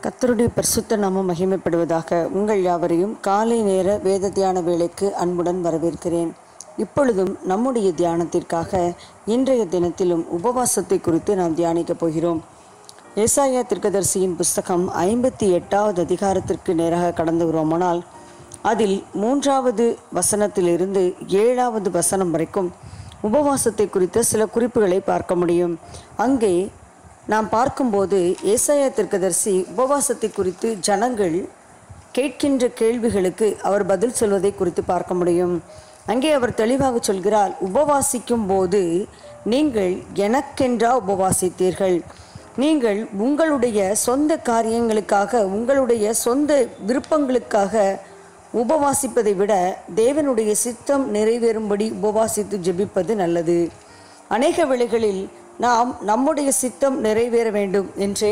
கர்த்தருடைய பரிசுத்த நாமம் மகிமைப்படுவதாக உங்கள் யாவரையும் காலை நேர வேத தியான வேளைக்கு அன்புடன் வரவேற்கிறேன் இப்பொழுதும் நம்முடைய தியானத்திற்காக இன்றைய தினத்திலும் உபவாசத்தை குறித்து நாம் தியானிக்கப் போகிறோம் ஏசாயா திருக்கதர்சியின் புஸ்தகம் ஐம்பத்தி எட்டாவது அதிகாரத்திற்கு நேராக கடந்து வருவோமானால் அதில் மூன்றாவது வசனத்திலிருந்து ஏழாவது வசனம் வரைக்கும் உபவாசத்தை குறித்த சில குறிப்புகளை பார்க்க முடியும் அங்கே நாம் பார்க்கும்போது ஏசாயா திருக்கதர்சி உபவாசத்தை குறித்து ஜனங்கள் கேட்கின்ற கேள்விகளுக்கு அவர் பதில் சொல்வதை குறித்து பார்க்க முடியும் அங்கே அவர் தெளிவாக சொல்கிறார் உபவாசிக்கும் போது நீங்கள் எனக்கென்றா உபவாசித்தீர்கள் நீங்கள் உங்களுடைய சொந்த காரியங்களுக்காக உங்களுடைய சொந்த விருப்பங்களுக்காக உபவாசிப்பதை விட தேவனுடைய சித்தம் நிறைவேறும்படி உபவாசித்து ஜெபிப்பது நல்லது அநேக வேளைகளில் நாம் நம்முடைய சித்தம் நிறைவேற வேண்டும் என்றே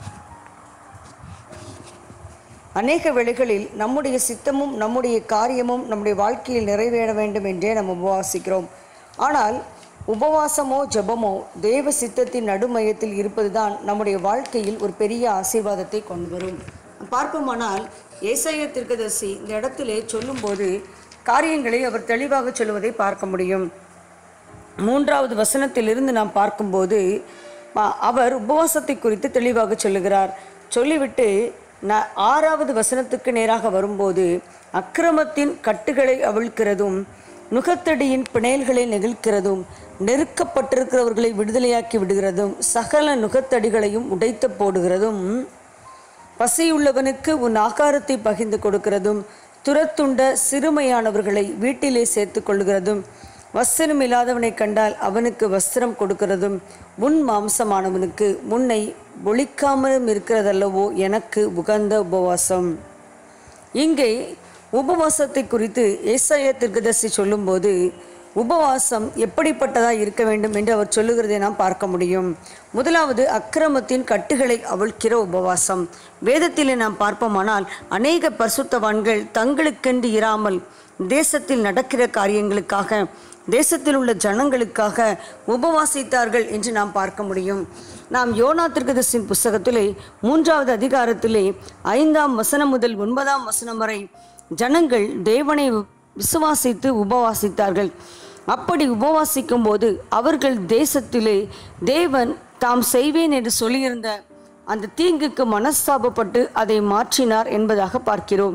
அநேக வேளைகளில் நம்முடைய சித்தமும் நம்முடைய காரியமும் நம்முடைய வாழ்க்கையில் நிறைவேற வேண்டும் என்றே நாம் உபவாசிக்கிறோம் ஆனால் உபவாசமோ ஜெபமோ தேவ சித்தத்தின் நடுமையத்தில் இருப்பதுதான் நம்முடைய வாழ்க்கையில் ஒரு பெரிய ஆசீர்வாதத்தை கொண்டு வரும் பார்ப்போமானால் ஏசாய தீர்க்கதரிசி இந்த இடத்திலே சொல்லும்போது காரியங்களை அவர் தெளிவாக சொல்லுவதை பார்க்க முடியும் மூன்றாவது வசனத்திலிருந்து நாம் பார்க்கும்போது ப- அவர் உபவாசத்தை குறித்து தெளிவாக சொல்லுகிறார் சொல்லிவிட்டு ந ஆறாவது வசனத்துக்கு நேராக வரும்போது அக்கிரமத்தின் கட்டுகளை அவிழ்க்கிறதும் நுகத்தடியின் பிணையல்களை நெகிழ்க்கிறதும் நெருக்கப்பட்டிருக்கிறவர்களை விடுதலையாக்கி விடுகிறதும் சகல நுகத்தடிகளையும் உடைத்து போடுகிறதும் பசியுள்ளவனுக்கு உன் ஆகாரத்தை பகிர்ந்து கொடுக்கிறதும் துரத்துண்ட சிறுமையானவர்களை வீட்டிலே சேர்த்து கொள்கிறதும் வஸ்திரம் இல்லாதவனை கண்டால் அவனுக்கு வஸ்திரம் கொடுக்கிறதும் உன் மாம்சமானவனுக்கு முன்னை ஒழிக்காமலும் இருக்கிறதல்லவோ எனக்கு உகந்த உபவாசம் இங்கே உபவாசத்தை குறித்து ஏசாயா தீர்க்கதரிசி சொல்லும்போது உபவாசம் எப்படிப்பட்டதாக இருக்க வேண்டும் என்று அவர் சொல்லுகிறதை நாம் பார்க்க முடியும் முதலாவது அக்கிரமத்தின் கட்டுகளை அவிழ்க்கிற உபவாசம் வேதத்திலே நாம் பார்ப்போமானால் அநேக பரிசுத்தவான்கள் தங்களுக்கென்று இராமல் தேசத்தில் நடக்கிற காரியங்களுக்காக தேசத்தில் உள்ள ஜனங்களுக்காக உபவாசித்தார்கள் என்று நாம் பார்க்க முடியும் நாம் யோனா திருக்கதர்சின் புஸ்தகத்திலே மூன்றாவது அதிகாரத்திலே ஐந்தாம் வசனம் முதல் ஒன்பதாம் வசனம் வரை ஜனங்கள் தேவனை விசுவாசித்து உபவாசித்தார்கள் அப்படி உபவாசிக்கும் போது அவர்கள் தேசத்திலே தேவன் தாம் செய்வேன் என்று சொல்லியிருந்த அந்த தீங்குக்கு மனஸ்தாபப்பட்டு அதை மாற்றினார் என்பதாக பார்க்கிறோம்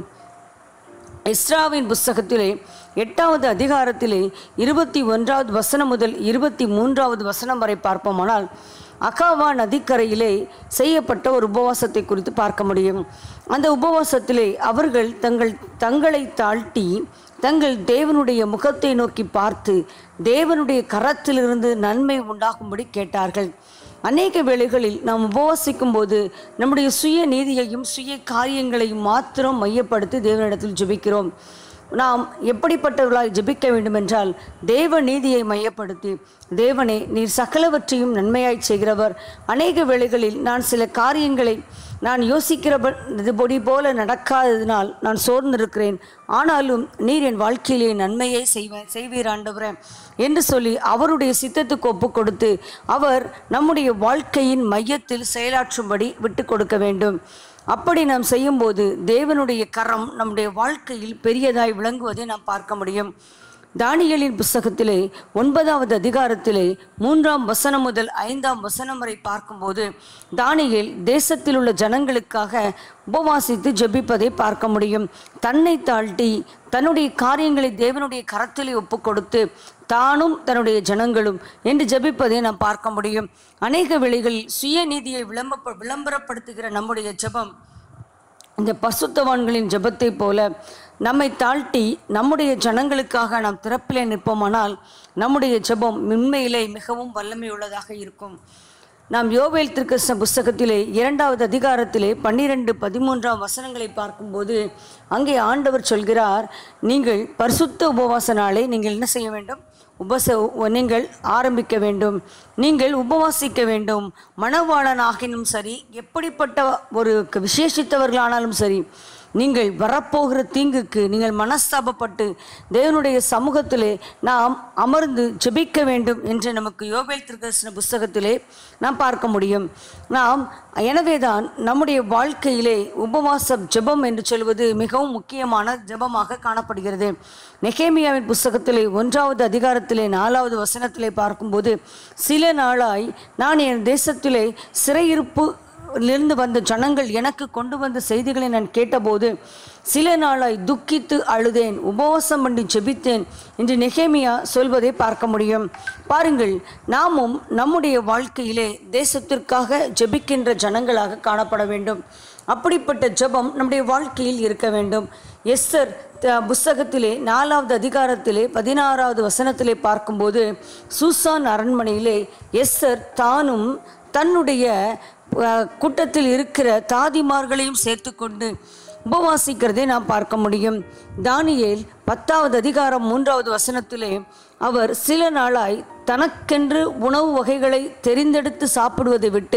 இஸ்ராவின் புஸ்தகத்திலே எட்டாவது அதிகாரத்திலே இருபத்தி ஒன்றாவது வசனம் முதல் இருபத்தி மூன்றாவது வசனம் வரை பார்ப்போமானால் அகாவா நதிக்கரையிலே செய்யப்பட்ட ஒரு உபவாசத்தை குறித்து பார்க்க முடியும் அந்த உபவாசத்திலே அவர்கள் தங்கள் தங்களை தாழ்த்தி தங்கள் தேவனுடைய முகத்தை நோக்கி பார்த்து தேவனுடைய கரத்திலிருந்து நன்மை உண்டாகும்படி கேட்டார்கள் அநேக வேளைகளில் நாம் உபவாசிக்கும் போது நம்முடைய சுய நீதியையும் சுய காரியங்களையும் மாத்திரம் மையப்படுத்தி தேவனிடத்தில் ஜெபிக்கிறோம் நாம் எப்படிப்பட்டவர்களாய் ஜெபிக்க வேண்டும் என்றால் தேவ நீதியை மையப்படுத்தி தேவனே நீர் சகலவற்றையும் நன்மையாய் செய்கிறவர் அநேக வேளைகளில் நான் சில காரியங்களை நான் யோசிக்கிறபடி போல நடக்காததினால் நான் சோர்ந்திருக்கிறேன் ஆனாலும் நீர் என் வாழ்க்கையிலே நன்மையை செய்வேன் செய்வீர் ஆண்டவரே என்று சொல்லி அவருடைய சித்தத்துக்கு ஒப்பு கொடுத்து அவர் நம்முடைய வாழ்க்கையின் மையத்தில் செயலாற்றும்படி விட்டு கொடுக்க வேண்டும் அப்படி நாம் செய்யும்போது தேவனுடைய கரம் நம்முடைய வாழ்க்கையில் பெரியதாய் விளங்குவதை நாம் பார்க்க முடியும் தானியலின் புஸ்தகத்திலே ஒன்பதாவது அதிகாரத்திலே மூன்றாம் வசனம் முதல் ஐந்தாம் வசனம் வரை பார்க்கும்போது தானியேல் தேசத்தில் உள்ள ஜனங்களுக்காக உபவாசித்து ஜெபிப்பதை பார்க்க முடியும் தன்னை தாழ்த்தி தன்னுடைய காரியங்களை தேவனுடைய கரத்திலே ஒப்பு கொடுத்து தானும் தன்னுடைய ஜனங்களும் என்று ஜெபிப்பதை நாம் பார்க்க முடியும் அநேக வேளைகளில் சுயநீதியை விளம்ப விளம்பரப்படுத்துகிற நம்முடைய ஜெபம் இந்த பசுத்தவான்களின் ஜெபத்தை போல நம்மை தாழ்த்தி நம்முடைய ஜனங்களுக்காக நாம் திறப்பிலே நிற்போமானால் நம்முடைய ஜெபம் உண்மையிலே மிகவும் வல்லமையுள்ளதாக இருக்கும் நாம் யோவேல் திருக்கச புஸ்தகத்திலே இரண்டாவது அதிகாரத்திலே பன்னிரெண்டு பதிமூன்றாம் வசனங்களை பார்க்கும்போது அங்கே ஆண்டவர் சொல்கிறார் நீங்கள் பரிசுத்த உபவாச நாளை நீங்கள் என்ன செய்ய வேண்டும் உபச நீங்கள் ஆரம்பிக்க வேண்டும் நீங்கள் உபவாசிக்க வேண்டும் மணவாளனாகினும் சரி எப்படிப்பட்ட ஒரு விசேஷித்தவர்களானாலும் சரி நீங்கள் வரப்போகிற தீங்குக்கு நீங்கள் மனஸ்தாபப்பட்டு தேவனுடைய சமூகத்திலே நாம் அமர்ந்து ஜெபிக்க வேண்டும் என்று நமக்கு யோபேல் திருக்கர்சன புஸ்தகத்திலே நாம் பார்க்க முடியும் நாம் எனவேதான் நம்முடைய வாழ்க்கையிலே உபவாச ஜெபம் என்று சொல்வது மிகவும் முக்கியமான ஜெபமாக காணப்படுகிறது நெகேமியாவின் புஸ்தகத்திலே ஒன்றாவது அதிகாரத்திலே நாலாவது வசனத்திலே பார்க்கும்போது சில நாளாய் நான் என் தேசத்திலே சிறையிருப்பு இருந்து வந்த ஜனங்கள் எனக்கு கொண்டு வந்த செய்திகளை நான் கேட்டபோது சில நாளாய் துக்கித்து அழுதேன் உபவாசம் பண்ணி ஜெபித்தேன் என்று நெகேமியா சொல்வதை பார்க்க முடியும் பாருங்கள் நாமும் நம்முடைய வாழ்க்கையிலே தேசத்திற்காக ஜெபிக்கின்ற ஜனங்களாக காணப்பட வேண்டும் அப்படிப்பட்ட ஜெபம் நம்முடைய வாழ்க்கையில் இருக்க வேண்டும் எஸ்தர் த- புஸ்தகத்திலே நாலாவது அதிகாரத்திலே பதினாறாவது வசனத்திலே பார்க்கும்போது சூசான் அரண்மனையிலே எஸ்தர் தானும் தன்னுடைய அஹ், கூட்டத்தில் இருக்கிற தாதிமார்களையும் சேர்த்துக்கொண்டு உபவாசிக்கிறதை நாம் பார்க்க முடியும் தானியேல் பத்தாவது அதிகாரம் மூன்றாவது வசனத்திலே அவர் சில நாளாய் தனக்கென்று உணவு வகைகளை தெரிந்தெடுத்து சாப்பிடுவதை விட்டு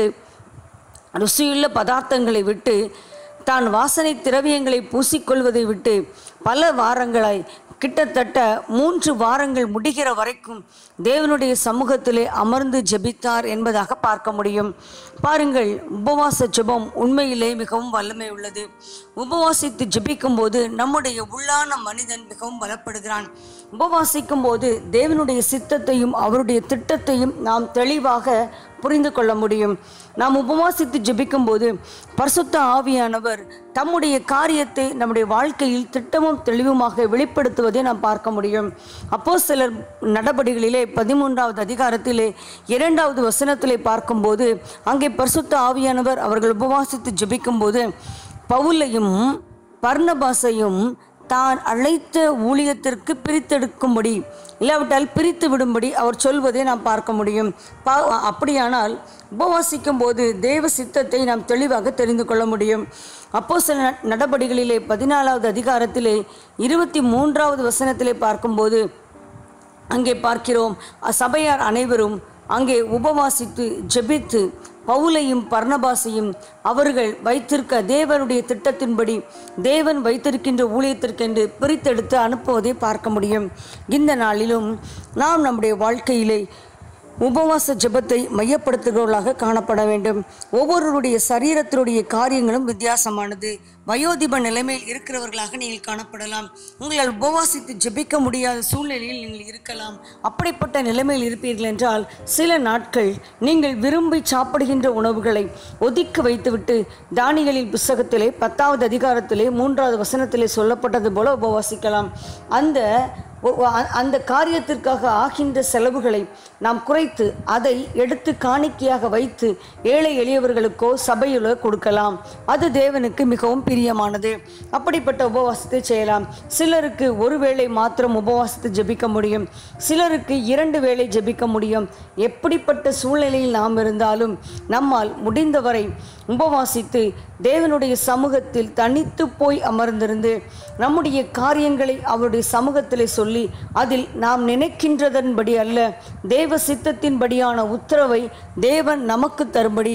ருசியுள்ள பதார்த்தங்களை விட்டு தான் வாசனை திரவியங்களை பூசிக்கொள்வதை விட்டு பல வாரங்களாய் கிட்டத்தட்ட மூன்று வாரங்கள் முடிகிற வரைக்கும் தேவனுடைய சமூகத்திலே அமர்ந்து ஜெபித்தார் என்பதாக பார்க்க முடியும் பாருங்கள் உபவாச ஜெபம் உண்மையிலே மிகவும் வல்லமை உள்ளது உபவாசித்து ஜெபிக்கும் போது நம்முடைய உள்ளான மனிதன் மிகவும் பலப்படுகிறான் உபவாசிக்கும் போது தேவனுடைய சித்தத்தையும் அவருடைய திட்டத்தையும் நாம் தெளிவாக புரிந்து கொள்ள முடியும் நாம் உபவாசித்து ஜெபிக்கும் போது பரிசுத்த ஆவியானவர் தம்முடைய காரியத்தை நம்முடைய வாழ்க்கையில் திட்டமும் தெளிவுமாக வெளிப்படுத்துவதை நாம் பார்க்க முடியும் அப்போ சிலர் நடபடிகளிலே பதிமூன்றாவது அதிகாரத்திலே இரண்டாவது வசனத்திலே பார்க்கும்போது அங்கே பரிசுத்த ஆவியானவர் அவர்கள் உபவாசித்து ஜெபிக்கும்போது பவுலையும் பர்ணபாசையும் தான் அழைத்த ஊழியத்திற்கு பிரித்தெடுக்கும்படி இல்லாவிட்டால் பிரித்து விடும்படி அவர் சொல்வதை நாம் பார்க்க முடியும் பா அப்படியானால் உபவாசிக்கும் போது தேவ சித்தத்தை நாம் தெளிவாக தெரிந்து கொள்ள முடியும் அப்போ சில நடபடிகளிலே பதினாலாவது அதிகாரத்திலே இருபத்தி மூன்றாவது வசனத்திலே பார்க்கும்போது அங்கே பார்க்கிறோம் சபையார் அனைவரும் அங்கே உபவாசித்து ஜெபித்து பவுலையும் பர்ணபாசையும் அவர்கள் வைத்திருக்க தேவனுடைய திட்டத்தின்படி தேவன் வைத்திருக்கின்ற ஊழியத்திற்கென்று பிரித்தெடுத்து அனுப்புவதை பார்க்க முடியும் இந்த நாளிலும் நாம் நம்முடைய வாழ்க்கையிலே உபவாச ஜெபத்தை மையப்படுத்துகிறவர்களாக காணப்பட வேண்டும் ஒவ்வொருவருடைய சரீரத்தினுடைய காரியங்களும் வித்தியாசமானது வயோதிப நிலைமையில் இருக்கிறவர்களாக நீங்கள் காணப்படலாம் உங்களால் உபவாசித்து ஜெபிக்க முடியாத சூழ்நிலையில் நீங்கள் இருக்கலாம் அப்படிப்பட்ட நிலைமையில் இருப்பீர்கள் என்றால் சில நாட்கள் நீங்கள் விரும்பி சாப்பிடுகின்ற உணவுகளை ஒதுக்கி வைத்துவிட்டு தானிகளின் புஸ்தகத்திலே பத்தாவது அதிகாரத்திலே மூன்றாவது வசனத்திலே சொல்லப்பட்டது போல உபவாசிக்கலாம் அந்த ஒ- ஒ- அ- அந்த காரியத்திற்காக ஆகின்ற செலவுகளை நாம் குறைத்து அதை எடுத்து காணிக்கையாக வைத்து ஏழை எளியவர்களுக்கோ சபையிலோ கொடுக்கலாம் அது தேவனுக்கு மிகவும் பிரியமானது அப்படிப்பட்ட உபவாசத்தை செய்யலாம் சிலருக்கு ஒரு வேளை மாத்திரம் உபவாசத்தை ஜெபிக்க முடியும் சிலருக்கு இரண்டு வேளை ஜெபிக்க முடியும் எப்படிப்பட்ட சூழ்நிலையில் நாம் இருந்தாலும் நம்மால் முடிந்தவரை உபவாசித்து தேவனுடைய சமூகத்தில் தனித்து போய் அமர்ந்திருந்து நம்முடைய காரியங்களை அவருடைய சமூகத்திலே சொல்லி அதில் நாம் நினைக்கின்றதன்படி அல்ல தேவ சித்தத்தின்படியான உத்தரவை தேவன் நமக்கு தரும்படி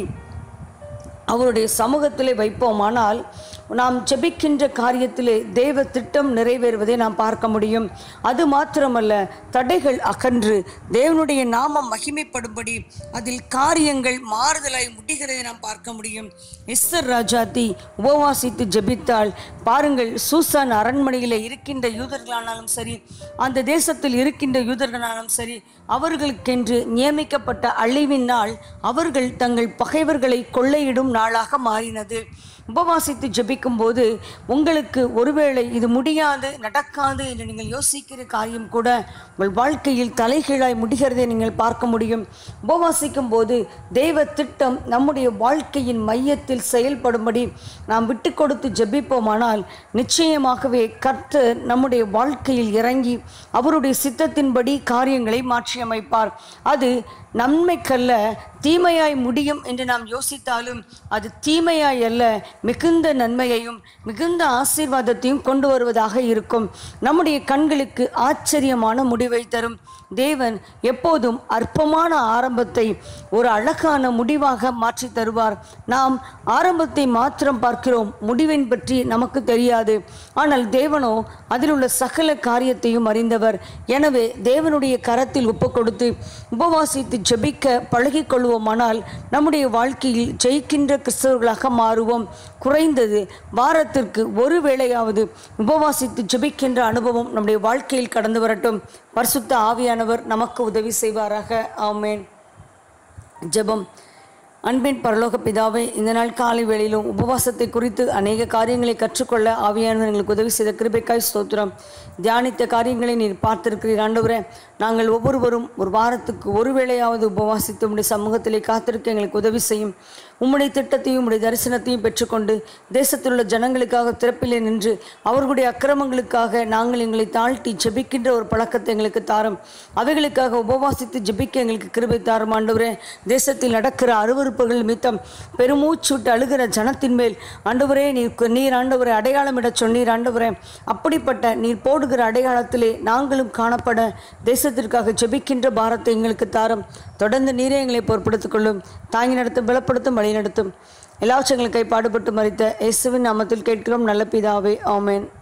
அவருடைய சமூகத்திலே வைப்போமானால் நாம் ஜெபிக்கின்ற காரியத்திலே தேவ திட்டம் நிறைவேறுவதை நாம் பார்க்க முடியும் அது மாத்திரமல்ல தடைகள் அகன்று தேவனுடைய நாமம் மகிமைப்படும்படி அதில் காரியங்கள் மாறுதலாய் முடிகிறதை நாம் பார்க்க முடியும் எஸ்தர் ராஜாத்தி உபவாசித்து ஜெபித்தால் பாருங்கள் சூசான் அரண்மனையில் இருக்கின்ற யூதர்களானாலும் சரி அந்த தேசத்தில் இருக்கின்ற யூதர்களானாலும் சரி அவர்களுக்கென்று நியமிக்கப்பட்ட அழிவின் நாள் அவர்கள் தங்கள் பகைவர்களை கொள்ளையிடும் நாளாக மாறினது உபவாசித்து ஜெபிக்கும் போது உங்களுக்கு ஒருவேளை இது முடியாது நடக்காது என்று நீங்கள் யோசிக்கிற காரியம் கூட உங்கள் வாழ்க்கையில் தலைகீழாய் முடிகிறதை நீங்கள் பார்க்க முடியும் உபவாசிக்கும் போது தெய்வ திட்டம் நம்முடைய வாழ்க்கையின் மையத்தில் செயல்படும்படி நாம் விட்டு கொடுத்து ஜெபிப்போமானால் நிச்சயமாகவே கர்த்தர் நம்முடைய வாழ்க்கையில் இறங்கி அவருடைய சித்தத்தின்படி காரியங்களை மாற்றியமைப்பார் அது நன்மைக்கல்ல தீமையாய் முடியும் என்று நாம் யோசித்தாலும் அது தீமையாய் அல்ல மிகுந்த நன்மையையும் மிகுந்த ஆசீர்வாதத்தையும் கொண்டு வருவதாக இருக்கும் நம்முடைய கண்களுக்கு ஆச்சரியமான முடிவை தரும் தேவன் எப்போதும் அற்பமான ஆரம்பத்தை ஒரு அழகான முடிவாக மாற்றி தருவார் நாம் ஆரம்பத்தை மாத்திரம் பார்க்கிறோம் முடிவின் பற்றி நமக்கு தெரியாது ஆனால் தேவனோ அதில் உள்ள சகல காரியத்தையும் அறிந்தவர் எனவே தேவனுடைய கரத்தில் ஒப்பு கொடுத்து உபவாசித்து ஜெபிக்க பழகிக் கொள்வோமானால் நம்முடைய வாழ்க்கையில் ஜெயிக்கின்ற கிறிஸ்தவர்களாக மாறுவோம் குறைந்தது வாரத்திற்கு ஒரு வேளையாவது உபவாசித்து ஜெபிக்கின்ற அனுபவம் நம்முடைய வாழ்க்கையில் கடந்து வரட்டும் பரிசுத்த ஆவியானவர் நமக்கு உதவி செய்வாராக ஆமேன் ஜெபம் அன்பின் பரலோக பிதாவே இந்த நாள் காலை வேளையிலும் உபவாசத்தை குறித்து அநேக காரியங்களை கற்றுக்கொள்ள ஆவியானவர் எங்களுக்கு உதவி செய்த கிருபைக்காய் ஸ்தோத்திரம் தியானித்த காரியங்களை நீர் பார்த்திருக்கிறீர் ஆண்டவரே நாங்கள் ஒவ்வொருவரும் ஒரு வாரத்துக்கு ஒரு வேளையாவது உபவாசித்து உம்முடைய சமூகத்திலே காத்திருக்க எங்களுக்கு உதவி செய்யும் உம்முடைய திட்டத்தையும் உம்முடைய தரிசனத்தையும் பெற்றுக்கொண்டு தேசத்தில் உள்ள ஜனங்களுக்காக திறப்பிலே நின்று அவர்களுடைய அக்கிரமங்களுக்காக நாங்கள் எங்களை தாழ்த்தி ஜெபிக்கின்ற ஒரு பழக்கத்தை எங்களுக்கு தாரும் அவைகளுக்காக உபவாசித்து ஜெபிக்க எங்களுக்கு கிருபை தாரும் ஆண்டவரே தேசத்தில் நடக்கிற அருவறுப்புகள் நிமித்தம் பெருமூச்சு விட்டு அழுகிற ஜனத்தின் மேல் ஆண்டவரே நீர் நீர் ஆண்டவரை அடையாளமிடச் சொன்னீர் ஆண்டவரே அப்படிப்பட்ட நீர் போடுகிற அடையாளத்திலே நாங்களும் காணப்பட தேசத்திற்காக ஜெபிக்கின்ற பாரத்தை எங்களுக்கு தாரும் தொடர்ந்து நீரே எங்களை பொறுப்படுத்திக் கொள்ளும் தாங்கி நடத்தும் பலப்படுத்தும் வழி நடத்தும் எல்லாவற்றங்களுக்காய் பாடுபட்டு மறித்த இயேசுவின் நாமத்தில் கேட்கிறோம் நல்ல பிதாவே ஆமென்